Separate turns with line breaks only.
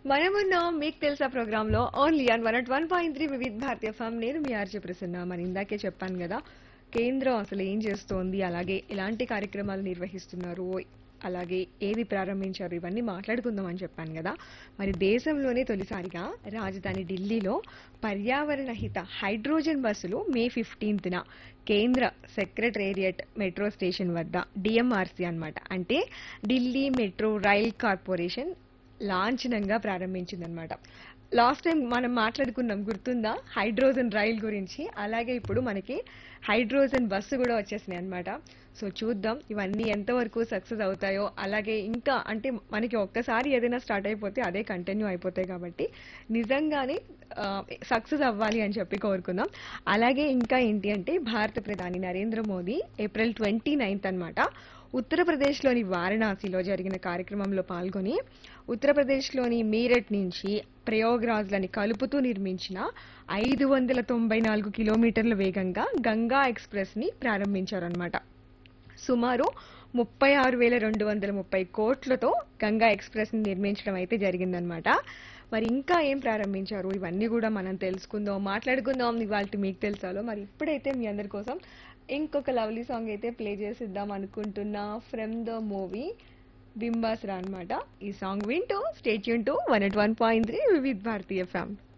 మనమున్నాం మీకు తెలుసా ప్రోగ్రామ్ లో only on one at one point three Vividh Bharatiya form నేను మీ ఆర్జే ప్రసన్న మరి ఇందాకే చెప్పాను కదా కేంద్రం అసలు ఏం చేస్తోంది అలాగే ఎలాంటి కార్యక్రమాలు నిర్వహిస్తున్నారు అలాగే ఏది ప్రారంభించారు ఇవన్నీ మాట్లాడుకుందాం అని చెప్పాను కదా మరి దేశంలోనే తొలిసారిగా రాజధాని ఢిల్లీలో పర్యావరణ హిత హైడ్రోజన్ బస్సులు మే ఫిఫ్టీన్త్న కేంద్ర సెక్రటేరియట్ మెట్రో స్టేషన్ వద్ద డిఎంఆర్సీ అన్నమాట అంటే ఢిల్లీ మెట్రో రైల్ కార్పొరేషన్ లాంఛనంగా ప్రారంభించిందనమాట లాస్ట్ టైం మనం మాట్లాడుకున్నాం గుర్తుందా హైడ్రోజన్ రైల్ గురించి అలాగే ఇప్పుడు మనకి హైడ్రోజన్ బస్సు కూడా వచ్చేసినాయి అనమాట సో చూద్దాం ఇవన్నీ ఎంతవరకు సక్సెస్ అవుతాయో అలాగే ఇంకా అంటే మనకి ఒక్కసారి ఏదైనా స్టార్ట్ అయిపోతే అదే కంటిన్యూ అయిపోతాయి కాబట్టి నిజంగానే సక్సెస్ అవ్వాలి అని చెప్పి కోరుకుందాం అలాగే ఇంకా ఏంటి అంటే భారత ప్రధాని Narendra Modi April twenty ninth అనమాట ఉత్తరప్రదేశ్లోని వారణాసిలో జరిగిన కార్యక్రమంలో పాల్గొని ఉత్తరప్రదేశ్లోని మీరట్ నుంచి ప్రయోగ్రాజ్లని కలుపుతూ నిర్మించిన ఐదు వందల తొంభై నాలుగు కిలోమీటర్ల వేగంగా గంగా ఎక్స్ప్రెస్ ని ప్రారంభించారనమాట సుమారు ముప్పై ఆరు వేల రెండు వందల ముప్పై కోట్లతో గంగా ఎక్స్ప్రెస్ ని నిర్మించడం అయితే జరిగిందనమాట మరి ఇంకా ఏం ప్రారంభించారు ఇవన్నీ కూడా మనం తెలుసుకుందాం మాట్లాడుకుందాం ఇవాళ మీకు తెలుసాలో మరి ఇప్పుడైతే మీ అందరి కోసం ఇంకొక లవ్లీ సాంగ్ అయితే ప్లే చేసిద్దాం అనుకుంటున్నా ఫ్రమ్ ద మూవీ బింబాస్రా అనమాట ఈ సాంగ్ వింటూ స్టేట్ యూన్ to one at one point three Vividh Bharatiya ఫ్యామ్